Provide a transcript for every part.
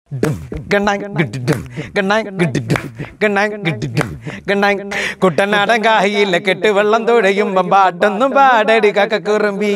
കുട്ടനാടൻ കാഹിയില്ല കെട്ട് വെള്ളം തുഴയുമ്പം പാട്ടൊന്നും പാടടി കക്കുറുമ്പി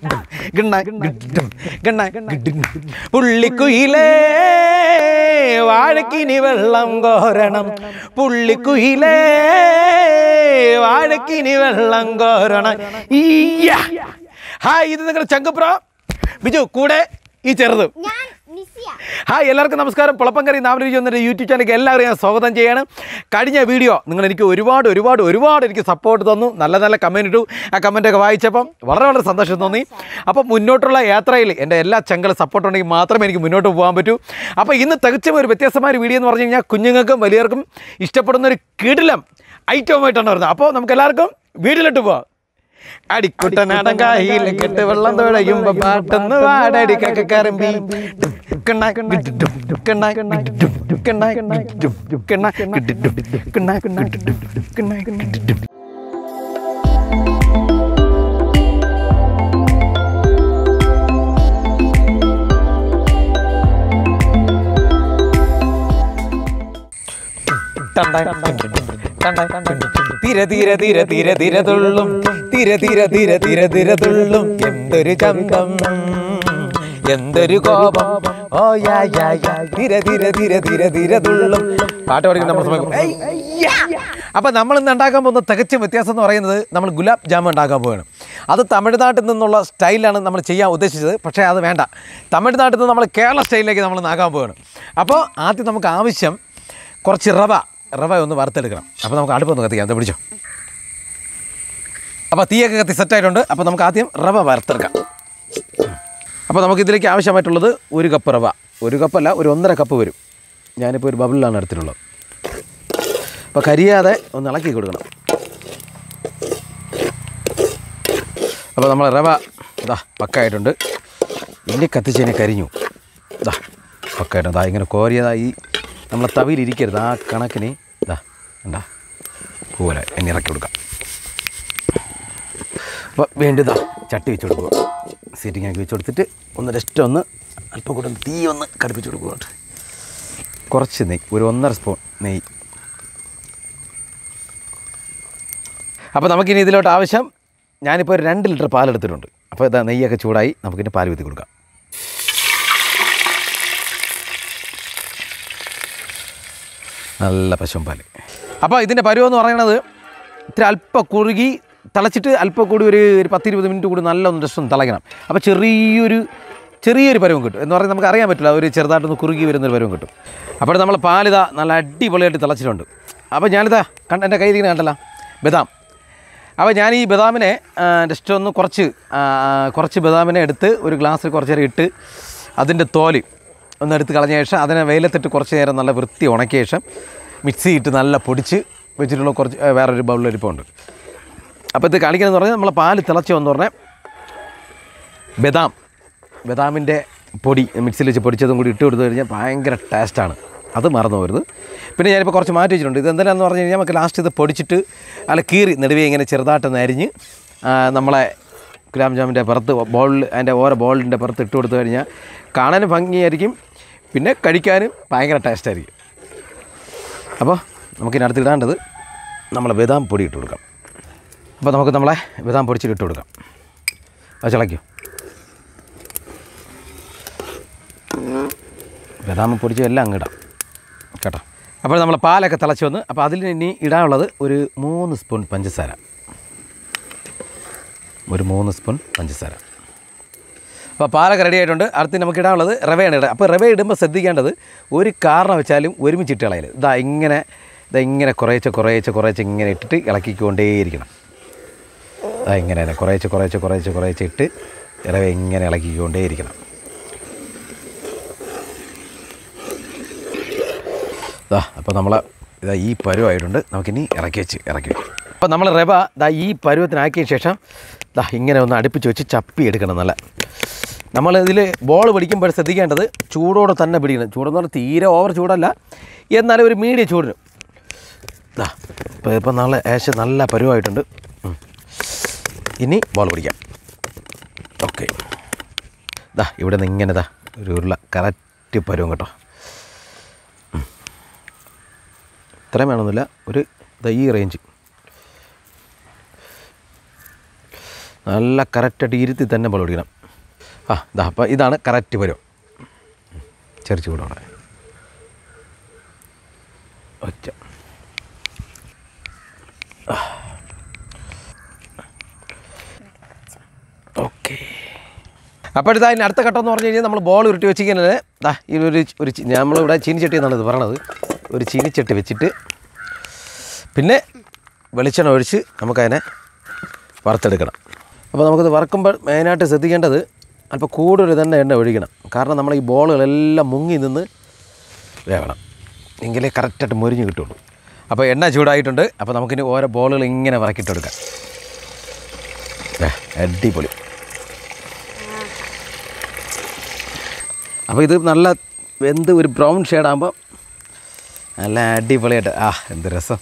പുള്ളിക്കുയിലേ വാഴക്കിനി വെള്ളം കോരണം പുള്ളിക്കുയിലേ വാഴക്കിനി വെള്ളം കോരണം ഈയ്യ. ഹായ് ഇത് നിങ്ങളുടെ ചങ്കുപ്ര ബിജു കൂടെ ഈ ചെറുത് ഞാൻ നിസിയ ഹായ് എല്ലാവർക്കും നമസ്കാരം പുളപ്പങ്കറി നാമരുചി എന്നൊരു യൂട്യൂബ് ചാനലിലേക്ക് എല്ലാവരും ഞാൻ സ്വാഗതം ചെയ്യാണ് കഴിഞ്ഞ വീഡിയോ നിങ്ങൾ എനിക്ക് ഒരുപാട് ഒരുപാട് ഒരുപാട് എനിക്ക് സപ്പോർട്ട് തന്നു നല്ല നല്ല കമൻറ്റ് ഇട്ടു ആ കമൻറ്റൊക്കെ വായിച്ചപ്പം വളരെ വളരെ സന്തോഷം തോന്നി അപ്പം മുന്നോട്ടുള്ള യാത്രയിൽ എൻ്റെ എല്ലാ ചങ്കളും സപ്പോർട്ട് ഉണ്ടെങ്കിൽ മാത്രമേ എനിക്ക് മുന്നോട്ട് പോകാൻ പറ്റൂ അപ്പോൾ ഇന്ന് തികച്ചും ഒരു വ്യത്യസ്തമായ ഒരു വീഡിയോ എന്ന് പറഞ്ഞു കഴിഞ്ഞാൽ കുഞ്ഞുങ്ങൾക്കും വലിയവർക്കും ഇഷ്ടപ്പെടുന്ന ഒരു കിടിലം ഐറ്റവുമായിട്ടാണ് വരുന്നത് അപ്പോൾ നമുക്ക് എല്ലാവർക്കും വീട്ടിലിട്ട് പോവാം അടിക്കുട്ടനാടൻ കായിൽ കെട്ട് വെള്ളം തുഴയുമ്പോ പാട്ടെന്ന് വാടടി കക്കറമ്പി തിര തിര തിര തിര തിര തുള്ളും തിര തിര തിര തിര തിര തുള്ളും എന്തൊരു ചന്തം എന്തൊരു കോപം ഓ യാ യാ യാ തിര തിര തിര തിര തിര തുള്ളും പാട്ട് പഠിക്കുന്ന നമ്മൾ സമയം അപ്പം നമ്മൾ ഇന്ന് ഉണ്ടാക്കാൻ പോകുന്ന തികച്ചും വ്യത്യാസം എന്ന് പറയുന്നത് നമ്മൾ ഗുലാബ് ജാമുൻ ഉണ്ടാക്കാൻ പോവുകയാണ് അത് തമിഴ്നാട്ടിൽ നിന്നുള്ള സ്റ്റൈലാണ് നമ്മൾ ചെയ്യാൻ ഉദ്ദേശിച്ചത് പക്ഷേ അത് വേണ്ട തമിഴ്നാട്ടിൽ നിന്ന് നമ്മൾ കേരള സ്റ്റൈലിലേക്ക് നമ്മൾ നാക്കാൻ പോവുകയാണ് അപ്പോൾ ആദ്യം നമുക്ക് ആവശ്യം കുറച്ച് റവ റവ ഒന്ന് വറുത്തെടുക്കണം അപ്പോൾ നമുക്ക് അടുപ്പൊന്ന് കത്തിക്കാം അത് പിടിച്ചോ അപ്പോൾ തീയൊക്കെ കത്തി സെറ്റായിട്ടുണ്ട് അപ്പോൾ നമുക്ക് ആദ്യം റവ വറുത്തെടുക്കാം അപ്പോൾ നമുക്ക് ഇതിലേക്ക് ആവശ്യമായിട്ടുള്ളത് ഒരു കപ്പ് റവ ഒരു കപ്പല്ല ഒരു ഒന്നര കപ്പ് വരും ഞാനിപ്പോൾ ഒരു ബബിളിലാണ് എടുത്തിട്ടുള്ളത് അപ്പോൾ കരിയാതെ ഒന്ന് ഇളക്കി കൊടുക്കണം അപ്പോൾ നമ്മൾ റവ ഇതാ പക്കായിട്ടുണ്ട് ഇനി കത്തിച്ചതിനെ കരിഞ്ഞു ഇതാ പക്കായിട്ടുണ്ട് ഇതാ ഇങ്ങനെ കോരിയതായി നമ്മളെ തവിയിലിരിക്കരുത് ആ കണക്കിന് ഇതാ എന്താ പോലെ എന്നെ ഇറക്കി കൊടുക്കാം അപ്പോൾ വേണ്ടതാ ചട്ടി വെച്ച് കൊടുക്കുക സീറ്റിംഗ് ആക്കി വെച്ച് കൊടുത്തിട്ട് ഒന്ന് ജസ്റ്റ് ഒന്ന് അല്പം കൂടെ ഒന്ന് തീ ഒന്ന് കടുപ്പിച്ച് കൊടുക്കുക കുറച്ച് നെയ്യ് ഒരു ഒന്നര സ്പൂൺ നെയ്യ് അപ്പോൾ നമുക്കിനി ഇതിലോട്ട് ആവശ്യം ഞാനിപ്പോൾ ഒരു രണ്ട് ലിറ്റർ പാലെടുത്തിട്ടുണ്ട് അപ്പോൾ ഇതാ നെയ്യൊക്കെ ചൂടായി നമുക്കിനി പാൽ വിത്തി കൊടുക്കാം നല്ല പശുവും പാൽ അപ്പോൾ ഇതിൻ്റെ പരുവം എന്ന് പറയുന്നത് ഇത്തിരി അല്പം കുറുകി തിളച്ചിട്ട് അല്പം കൂടി ഒരു ഒരു പത്തിരുപത് മിനിറ്റ് കൂടി നല്ല ഒന്ന് ജസ്റ്റ് ഒന്ന് തിളയ്ക്കണം അപ്പോൾ ചെറിയൊരു ചെറിയൊരു പരുവം കിട്ടും എന്ന് പറയുന്നത് നമുക്ക് അറിയാൻ പറ്റില്ല ഒരു ചെറുതായിട്ടൊന്ന് കുറുകി വരുന്നൊരു പരുവം കിട്ടും അപ്പോൾ നമ്മൾ പാലിതാ നല്ല അടിപൊളിയായിട്ട് തിളച്ചിട്ടുണ്ട് അപ്പോൾ ഞാനിതാ കണ്ട എൻ്റെ കയ്യിലിങ്ങനെ കണ്ടല്ല ബദാം അപ്പോൾ ഞാൻ ഈ ബദാമിനെ ജസ്റ്റ് ഒന്ന് കുറച്ച് ആ, കുറച്ച് ബദാമിനെ എടുത്ത് ഒരു ഗ്ലാസ്സിൽ കുറച്ച് നേരം ഇട്ട് അതിൻ്റെ തോല് ഒന്ന് എടുത്ത് കളഞ്ഞ ശേഷം അതിനെ വെയിലത്തിട്ട് കുറച്ച് നേരം നല്ല വൃത്തി ഉണക്കിയ ശേഷം മിക്സി ഇട്ട് നല്ല പൊടിച്ച് വെച്ചിട്ടുള്ള കുറച്ച് ആ, വേറൊരു ബൗളിലിരിപ്പുണ്ട് അപ്പോൾ ഇത് കാണിക്കണമെന്ന് പറഞ്ഞാൽ നമ്മളെ പാല് തിളച്ച് വന്ന് പറഞ്ഞാൽ ബദാം ബദാമിൻ്റെ പൊടി മിക്സിയിൽ വെച്ച് പൊടിച്ചതും കൂടി ഇട്ട് കൊടുത്തു കഴിഞ്ഞാൽ ഭയങ്കര ടേസ്റ്റാണ് അത് മറന്നു പോരുത് പിന്നെ ഞാനിപ്പോൾ കുറച്ച് മാറ്റി വെച്ചിട്ടുണ്ട് ഇത് എന്തിനാന്ന് പറഞ്ഞു കഴിഞ്ഞാൽ നമുക്ക് ലാസ്റ്റ് ഇത് പൊടിച്ചിട്ട് അല്ല കീറി നെടുവേ ഇങ്ങനെ ചെറുതായിട്ടൊന്ന് അരിഞ്ഞ് ആ, നമ്മളെ ഗുലാബ് ജാമിൻ്റെ പുറത്ത് ബോളിൽ അതിൻ്റെ ഓരോ ബോളിൻ്റെ പുറത്ത് ഇട്ട് കൊടുത്തു കഴിഞ്ഞാൽ കാണാനും ഭംഗിയായിരിക്കും പിന്നെ കഴിക്കാനും ഭയങ്കര ടേസ്റ്റായിരിക്കും അപ്പോൾ നമുക്കിനി അടുത്ത് ഇടാണ്ടത് നമ്മളെ ബദാം പൊടി ഇട്ട് കൊടുക്കാം അപ്പോൾ നമുക്ക് നമ്മളെ ബദാം പൊടിച്ചിട്ട് ഇട്ട് കൊടുക്കാം അത് ചിളയ്ക്കും ബദാം പൊടിച്ച് എല്ലാം അങ്ങ് ഇടാം കേട്ടോ അപ്പോൾ നമ്മൾ പാലൊക്കെ തിളച്ച് വന്ന് അപ്പോൾ അതിൽ ഇനി ഇടാനുള്ളത് ഒരു മൂന്ന് സ്പൂൺ പഞ്ചസാര ഒരു മൂന്ന് സ്പൂൺ പഞ്ചസാര അപ്പോൾ പാലൊക്കെ റെഡി ആയിട്ടുണ്ട് അടുത്ത് നമുക്ക് ഇടാനുള്ളത് റവയാണ് ഇടുക അപ്പോൾ റവ ഇടുമ്പോൾ ശ്രദ്ധിക്കേണ്ടത് ഒരു കാരണം വെച്ചാലും ഒരുമിച്ചിട്ട് ഇളയൽ ഇതാ ഇങ്ങനെ ഇതാ ഇങ്ങനെ കുറേശ്ശെ കുറേശ്ശെ കുറേശ്ശെ ഇങ്ങനെ ഇട്ടിട്ട് ഇളക്കിക്കൊണ്ടേയിരിക്കണം അതാ ഇങ്ങനെ തന്നെ കുറേശ്ശെ കുറേശ്ശെ കുറേശ്ശെ കുറേശ്ശെ ഇട്ട് റവ ഇങ്ങനെ ഇളക്കിക്കൊണ്ടേയിരിക്കണം ഇതാ അപ്പോൾ നമ്മൾ ഇതാ ഈ പരുവായിട്ടുണ്ട് നമുക്കിനി ഇറക്കി വെച്ച് ഇറക്കി വെക്കും അപ്പോൾ നമ്മൾ റവ ദാ ഈ പരുവത്തിനാക്കിയ ശേഷം ദാ ഇങ്ങനെ ഒന്ന് അടുപ്പിച്ച് വെച്ച് ചപ്പി എടുക്കണം നല്ല നമ്മൾ ഇതിൽ ബോൾ പിടിക്കുമ്പോൾ ശ്രദ്ധിക്കേണ്ടത് ചൂടോടെ തന്നെ പിടിക്കണം ചൂടെന്ന് പറഞ്ഞാൽ തീരെ ഓവർ ചൂടല്ല എന്നാലും ഒരു മീഡിയം ചൂടിന് ദാ ഇപ്പോൾ ഇപ്പം നാളെ ഏശം നല്ല പരുവായിട്ടുണ്ട് ഉം. ഇനി ബോൾ പിടിക്കാം ഓക്കെ ദാ ഇവിടെ നിന്ന് ഇങ്ങനെ ദാ ഒരു ഉരുള കറക്റ്റ് പരുവം കേട്ടോ ഇത്രയും വേണമെന്നില്ല ഒരു ദാ ഈ റേഞ്ച് നല്ല കറക്റ്റായിട്ട് ഇരുത്തി തന്നെ ബോൾ പിടിക്കണം ആ ഇതാ അപ്പോൾ ഇതാണ് കറക്റ്റ് പരുവം ചെറിയ ചൂടോടെ ഒറ്റ ഓക്കെ അപ്പോൾ ഇതാ ഇനി അടുത്ത ഘട്ടം എന്ന് പറഞ്ഞു കഴിഞ്ഞാൽ നമ്മൾ ബോൾ ഉരുട്ടി വെച്ചിരിക്കുന്നത് ദാ ഈ ഒരു ഒരു ചി- നമ്മളിവിടെ ചീനിച്ചട്ടി എന്നാണ് ഇത് പറയണത് ഒരു ചീനിച്ചട്ടി വെച്ചിട്ട് പിന്നെ വെളിച്ചെണ്ണ ഒഴിച്ച് നമുക്കതിനെ വറുത്തെടുക്കണം അപ്പോൾ നമുക്കിത് വറക്കുമ്പോൾ മെയിനായിട്ട് ശ്രദ്ധിക്കേണ്ടത് അല്പം കൂടുതൽ തന്നെ എണ്ണ ഒഴിക്കണം കാരണം നമ്മൾ ഈ ബോളുകളെല്ലാം മുങ്ങി നിന്ന് വേവണം എങ്കിലേ കറക്റ്റായിട്ട് മുരിഞ്ഞ് കിട്ടുള്ളൂ അപ്പോൾ എണ്ണ ചൂടായിട്ടുണ്ട് അപ്പോൾ നമുക്കിനി ഓരോ ബോളുകൾ ഇങ്ങനെ വറക്കിയിട്ടെടുക്കാം ദേ, അടിപൊളി അപ്പോൾ ഇത് നല്ല വെന്ത് ഒരു ബ്രൗൺ ഷെയ്ഡാകുമ്പോൾ നല്ല അടിപൊളിയായിട്ട് ആ എന്ത് രസം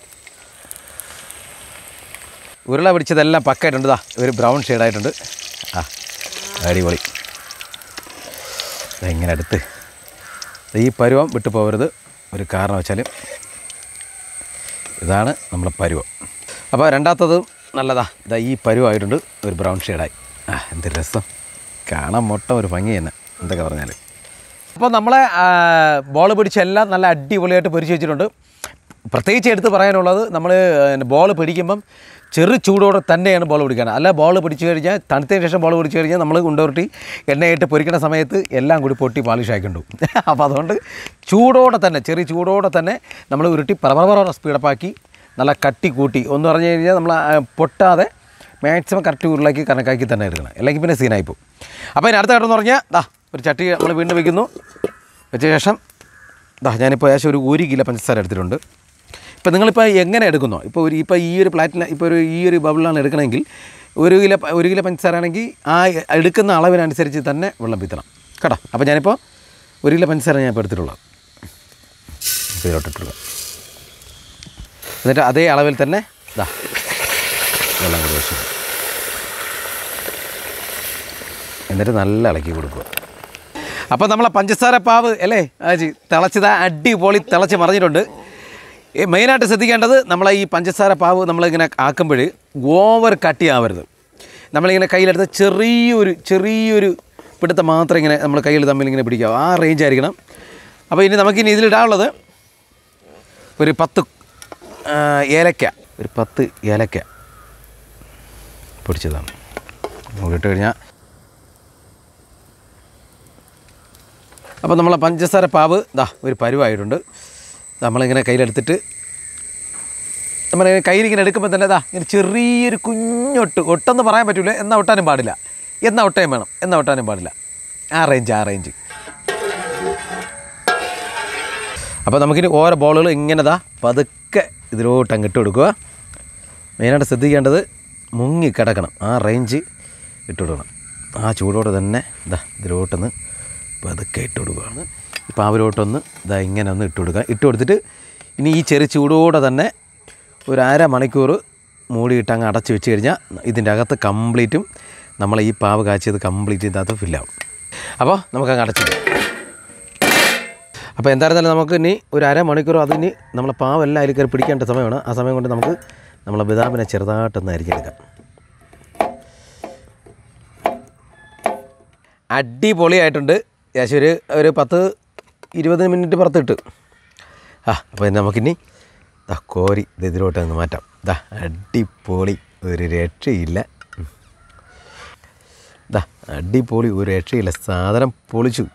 ഉരുള പിടിച്ചതെല്ലാം പക്കായിട്ടുണ്ട് ദാ ഒരു ബ്രൗൺ ഷെയ്ഡായിട്ടുണ്ട് ആ അടിപൊളി ദാ ഇങ്ങനെ അടുത്ത് ദാ ഈ പരുവം വിട്ടു പോകരുത് ഒരു കാരണം വെച്ചാൽ ഇതാണ് നമ്മളെ പരുവം അപ്പോൾ രണ്ടാമത്തത് നല്ലതാ ഇതാ ഈ പരുവായിട്ടുണ്ട് ഒരു ബ്രൗൺ ഷെയ്ഡായി ആ എന്ത് രസം കാണാൻ മൊട്ട ഒരു ഭംഗി തന്നെ എന്തൊക്കെ പറഞ്ഞാൽ അപ്പോൾ നമ്മളെ ബോൾ പിടിച്ചെല്ലാം നല്ല അടിപൊളിയായിട്ട് പൊരിച്ച് വെച്ചിട്ടുണ്ട് പ്രത്യേകിച്ച് എടുത്ത് പറയാനുള്ളത് നമ്മൾ ബോൾ പിടിക്കുമ്പം ചെറു ചൂടോടെ തന്നെയാണ് ബോൾ പിടിക്കാൻ അല്ല ബോൾ പിടിച്ചു കഴിഞ്ഞാൽ തണുത്തതിന് ശേഷം ബോൾ പിടിച്ചു കഴിഞ്ഞാൽ നമ്മൾ കൊണ്ടുവരട്ടി എണ്ണയിട്ട് പൊരിക്കുന്ന സമയത്ത് എല്ലാം കൂടി പൊട്ടി പാളിഷ് ആക്കിണ്ടു അപ്പോൾ അതുകൊണ്ട് ചൂടോടെ തന്നെ ചെറിയ ചൂടോടെ തന്നെ നമ്മൾ ഉരുട്ടി പറപറ സ്പീഡപ്പാക്കി നല്ല കട്ടി കൂട്ടി ഒന്ന് പറഞ്ഞു കഴിഞ്ഞാൽ നമ്മൾ ആ, പൊട്ടാതെ മാക്സിമം കറക്റ്റ് ഉരുളാക്കി കണക്കാക്കി തന്നെ എടുക്കണം അല്ലെങ്കിൽ പിന്നെ സീനായി പോകും അപ്പോൾ ഇനി അടുത്ത ഘട്ടം എന്ന് പറഞ്ഞാൽ ദാ ഒരു ചട്ടി നമ്മൾ വീണ്ടും വെക്കുന്നു വെച്ച ശേഷം ദാ ഞാനിപ്പോൾ ഏകദേശം ഒരു ഒരു കിലോ പഞ്ചസാര എടുത്തിട്ടുണ്ട് ഇപ്പോൾ നിങ്ങളിപ്പോൾ എങ്ങനെ എടുക്കുന്നോ ഇപ്പോൾ ഒരു ഇപ്പോൾ ഈ ഒരു പ്ലാറ്റിന് ഇപ്പോൾ ഒരു ഈ ഒരു ബബിളാണ് എടുക്കണമെങ്കിൽ ഒരു കിലോ പ- ഒരു കിലോ പഞ്ചസാര ആണെങ്കിൽ ആ എടുക്കുന്ന അളവിനനുസരിച്ച് തന്നെ വെള്ളം പിത്തണം കേട്ടോ അപ്പോൾ ഞാനിപ്പോൾ ഒരു കിലോ പഞ്ചസാര ഞാൻ ഇപ്പോൾ എടുത്തിട്ടുള്ളത് ഇപ്പോൾ ഇതിലോട്ടിട്ടുള്ളത് എന്നിട്ട് അതേ അളവിൽ തന്നെ ഇതാ വെള്ളം കൂടി ഒഴിച്ചു എന്നിട്ട് നല്ല ഇളക്കി കൊടുക്കുക അപ്പോൾ നമ്മളെ പഞ്ചസാര പാവ് അല്ലേ ആജി തിളച്ചത് അടിപൊളി തിളച്ച് മറിഞ്ഞിട്ടുണ്ട് ഈ മെയിനായിട്ട് ശ്രദ്ധിക്കേണ്ടത് നമ്മളെ ഈ പഞ്ചസാര പാവ് നമ്മളിങ്ങനെ ആക്കുമ്പോൾ ഓവർ കട്ടിയാവരുത് നമ്മളിങ്ങനെ കയ്യിലെടുത്ത് ചെറിയൊരു ചെറിയൊരു പിടുത്തം മാത്രം ഇങ്ങനെ നമ്മൾ കയ്യിൽ തമ്മിൽ ഇങ്ങനെ പിടിക്കുക ആ റേഞ്ച് ആയിരിക്കണം അപ്പോൾ ഇനി നമുക്കിനി ഇതിലിടാനുള്ളത് ഒരു പത്ത് ആ, ഏലക്ക ഒരു പത്ത് ഏലക്ക പൊടിച്ചതാണ് ഇട്ട് കഴിഞ്ഞാൽ അപ്പോൾ നമ്മളെ പഞ്ചസാര പാവ് ദാ ഒരു പരുവായിട്ടുണ്ട് നമ്മളിങ്ങനെ കയ്യിലെടുത്തിട്ട് നമ്മളിങ്ങനെ കയ്യിലിങ്ങനെ എടുക്കുമ്പോൾ തന്നെ ദാ ഇങ്ങനെ ചെറിയൊരു കുഞ്ഞൊട്ട് ഒട്ടെന്ന് പറയാൻ പറ്റില്ല എന്നാൽ ഒട്ടാനും പാടില്ല എന്നാൽ ഒട്ടയും വേണം എന്നാൽ ഒട്ടാനും പാടില്ല ആ റേഞ്ച് ആ റേഞ്ച് അപ്പോൾ നമുക്കിനി ഓരോ ബോളുകൾ ഇങ്ങനെ ദാ പതുക്കെ ഇതിലോട്ട് അങ്ങ് ഇട്ട് കൊടുക്കുക മെയിനായിട്ട് ശ്രദ്ധിക്കേണ്ടത് മുങ്ങി കിടക്കണം ആ റേഞ്ച് ഇട്ട് കൊടുക്കണം ആ ചൂടോടെ തന്നെ ഇതാ ഇതിലോട്ടൊന്ന് പതുക്കെ ഇട്ട് കൊടുക്കുകയാണ് ഇപ്പോൾ അവരോട്ടൊന്ന് ഇതാ ഇങ്ങനെ ഒന്ന് ഇട്ട് കൊടുക്കുക ഇട്ട് കൊടുത്തിട്ട് ഇനി ഈ ചെറിയ ചൂടോടെ തന്നെ ഒരു അര മണിക്കൂർ മൂടിയിട്ട് അങ്ങ് അടച്ച് വെച്ച് കഴിഞ്ഞാൽ ഇതിൻ്റെ അകത്ത് കംപ്ലീറ്റും നമ്മൾ ഈ പാവ് കാച്ചിയത് കംപ്ലീറ്റ് ഇതിനകത്ത് ഫില്ലാവും അപ്പോൾ നമുക്കങ്ങ് അടച്ചിട്ട് അപ്പോൾ എന്തായിരുന്നാലും നമുക്ക് ഇനി ഒരു അരമണിക്കൂർ അതിന് നമ്മളെ പാവെല്ലാം അതിൽ കയറി പിടിക്കേണ്ട സമയമാണ് ആ സമയം കൊണ്ട് നമുക്ക് നമ്മളെ ബദാമിനെ ചെറുതായിട്ടൊന്ന് അരിഞ്ഞെടുക്കാം അടിപൊളിയായിട്ടുണ്ട് ഏകദേശം ഒരു ഒരു പത്ത് ഇരുപത് മിനിറ്റ് പുറത്തിട്ട് ആ അപ്പോൾ ഇനി നമുക്കിനി ദാ കോരി ഇത് ഇതിലോട്ട് ഒന്ന് മാറ്റാം ദാ അടിപൊളി ഒരു രക്ഷയില്ല ഉം. ദാ അടിപൊളി ഒരു രക്ഷയില്ല സാധനം പൊളിച്ചു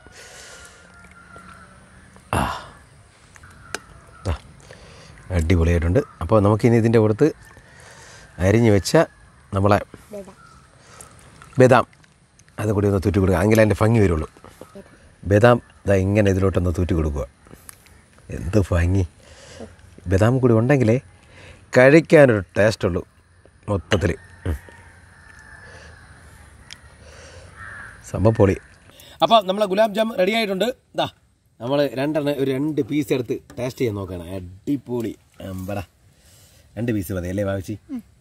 ദാ, അടിപൊളിയായിട്ടുണ്ട് അപ്പോൾ നമുക്കിനി ഇതിൻ്റെ പുറത്ത് അരിഞ്ഞ് വെച്ച നമ്മളെ ബദാം അത് കൂടി ഒന്ന് തൂറ്റി കൊടുക്കുക എങ്കിലേ അതിൻ്റെ ഭംഗി വരുള്ളൂ ബദാം ഇതാ ഇങ്ങനെ ഇതിലോട്ടൊന്ന് തൂറ്റി കൊടുക്കുക എന്ത് ഭംഗി ബദാം കൂടി ഉണ്ടെങ്കിലേ കഴിക്കാനൊരു ടേസ്റ്റ് ഉള്ളൂ മൊത്തത്തിൽ സംഭവം പൊളി അപ്പോൾ നമ്മളെ ഗുലാബ് ജാം റെഡി ആയിട്ടുണ്ട് ഇതാ നമ്മൾ രണ്ടെണ്ണം ഒരു രണ്ട് പീസ് എടുത്ത് ടേസ്റ്റ് ചെയ്യാൻ നോക്കണം അടിപൊളി അമ്പട രണ്ട് പീസ് മതി അല്ലേ ഭാവിച്ചി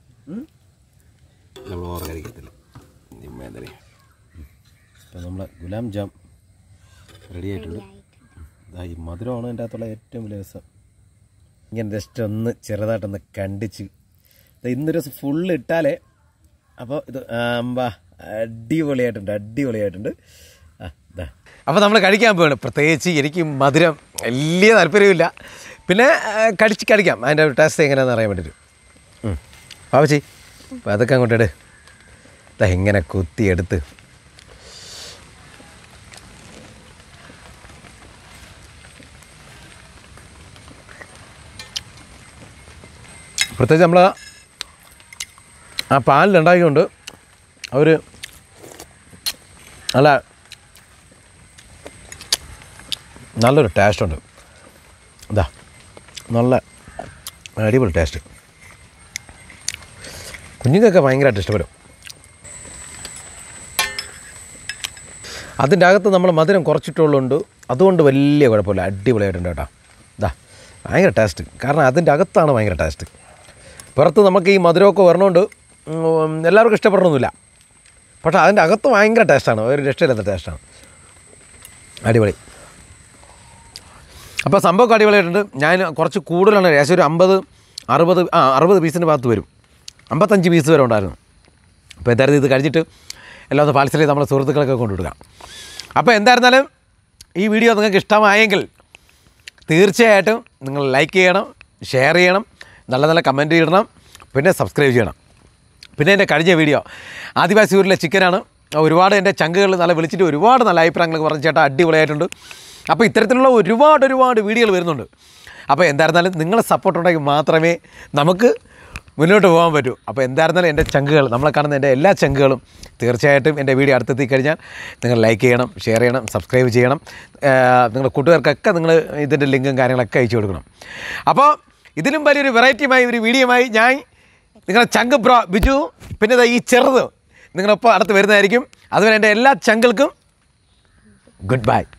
നമ്മൾ ഓർ കഴിക്കത്തില്ല നിമ്മേന്തരേ അപ്പോൾ നമ്മളെ ഗുലാബ് ജാം റെഡി ആയിട്ടുണ്ട് ഇതാ ഈ മധുരമാണ് എൻ്റെ അകത്തുള്ള ഏറ്റവും വലിയ രസം ഇങ്ങനെ ജസ്റ്റ് ഒന്ന് ചെറുതായിട്ടൊന്ന് കണ്ടിച്ച് ദേ ഇന്നൊരു ദിവസം ഫുള്ള് ഇട്ടാലേ അപ്പോൾ ഇത് ആമ്പാ അടിപൊളിയായിട്ടുണ്ട് അടിപൊളിയായിട്ടുണ്ട് ആ ഇതാ അപ്പോൾ നമ്മൾ കഴിക്കാൻ പോവാണ് പ്രത്യേകിച്ച് എനിക്ക് മധുരം വലിയ താല്പര്യമില്ല പിന്നെ ആ, കടിച്ച് കഴിക്കാം അതിൻ്റെ ടേസ്റ്റ് എങ്ങനെയാണെന്ന് അറിയാൻ വേണ്ടിയിട്ട് പാവച്ചി അപ്പോൾ അതൊക്കെ അങ്ങോട്ട് ഇട് ദാ ഇങ്ങനെ കുത്തിയെടുത്ത് പ്രത്യേകിച്ച് നമ്മൾ ആ പാലിലുണ്ടാക്കിക്കൊണ്ട് അവർ നല്ല നല്ലൊരു ടേസ്റ്റ് ഉണ്ട് ഇതാ നല്ല അടിപൊളി ടേസ്റ്റ് കുഞ്ഞുങ്ങൾക്ക് ഭയങ്കരമായിട്ട് ഇഷ്ടപ്പെടും അതിൻ്റെ അകത്ത് നമ്മൾ മധുരം കുറച്ചിട്ടുള്ളതുകൊണ്ട് അതുകൊണ്ട് വലിയ കുഴപ്പമില്ല അടിപൊളിയായിട്ടുണ്ട് കേട്ടോ ഇതാ ഭയങ്കര ടേസ്റ്റ് കാരണം അതിൻ്റെ അകത്താണ് ഭയങ്കര ടേസ്റ്റ് പുറത്ത് നമുക്ക് ഈ മധുരമൊക്കെ വരണോണ്ട് ഉം, എല്ലാവർക്കും ഇഷ്ടപ്പെടണമെന്നില്ല പക്ഷേ അതിൻ്റെ അകത്ത് ഭയങ്കര ടേസ്റ്റാണ് ഒരു രക്ഷയില്ലാത്ത ടേസ്റ്റാണ് അടിപൊളി അപ്പോൾ സംഭവം അടിപൊളിയായിട്ടുണ്ട് ഞാൻ കുറച്ച് കൂടുതലാണ് ഏകദേശം ഒരു അമ്പത് അറുപത് ആ അറുപത് പീസിൻ്റെ ഭാഗത്ത് വരും അമ്പത്തഞ്ച് പീസ് വരെ ഉണ്ടായിരുന്നു അപ്പോൾ എന്തായാലും ഇത് കഴിച്ചിട്ട് എല്ലാം ഒന്ന് പാഴ്സൽ ചെയ്ത് നമ്മുടെ സുഹൃത്തുക്കളൊക്കെ കൊണ്ടുവിടുക അപ്പോൾ എന്തായിരുന്നാലും ഈ വീഡിയോ നിങ്ങൾക്ക് ഇഷ്ടമായെങ്കിൽ തീർച്ചയായിട്ടും നിങ്ങൾ ലൈക്ക് ചെയ്യണം ഷെയർ ചെയ്യണം നല്ല നല്ല കമൻറ്റ് ഇടണം പിന്നെ സബ്സ്ക്രൈബ് ചെയ്യണം പിന്നെ എൻ്റെ കഴിഞ്ഞ വീഡിയോ ആദിവാസി ഊരിലെ ചിക്കനാണ് ഒരുപാട് എൻ്റെ ചങ്കുകൾ നല്ല വിളിച്ചിട്ട് ഒരുപാട് നല്ല അഭിപ്രായങ്ങൾ പറഞ്ഞ ചേട്ടാ അടിപൊളിയായിട്ടുണ്ട് അപ്പോൾ ഇത്തരത്തിലുള്ള ഒരുപാട് ഒരുപാട് വീഡിയോകൾ വരുന്നുണ്ട് അപ്പോൾ എന്തായിരുന്നാലും നിങ്ങളെ സപ്പോർട്ട് ഉണ്ടെങ്കിൽ മാത്രമേ നമുക്ക് മുന്നോട്ട് പോകാൻ പറ്റൂ അപ്പോൾ എന്തായിരുന്നാലും എൻ്റെ ചങ്കുകൾ നമ്മളെ കാണുന്ന എൻ്റെ എല്ലാ ചങ്കുകളും തീർച്ചയായിട്ടും എൻ്റെ വീഡിയോ അടുത്തെത്തി കഴിഞ്ഞാൽ നിങ്ങൾ ലൈക്ക് ചെയ്യണം ഷെയർ ചെയ്യണം സബ്സ്ക്രൈബ് ചെയ്യണം ഏഹ് നിങ്ങളുടെ കൂട്ടുകാർക്കൊക്കെ നിങ്ങൾ ഇതിൻ്റെ ലിങ്കും കാര്യങ്ങളൊക്കെ അയച്ചു കൊടുക്കണം അപ്പോൾ ഇതിലും വലിയൊരു വെറൈറ്റിയുമായി ഒരു വീഡിയോയുമായി ഞാൻ നിങ്ങളുടെ ചങ്ക് ബ്രോ ബിജു പിന്നെ ദാ ഈ ചെറുത് നിങ്ങളൊപ്പം അടുത്ത് വരുന്നതായിരിക്കും അതുവരെ എൻ്റെ എല്ലാ ചങ്കൾക്കും ഗുഡ് ബൈ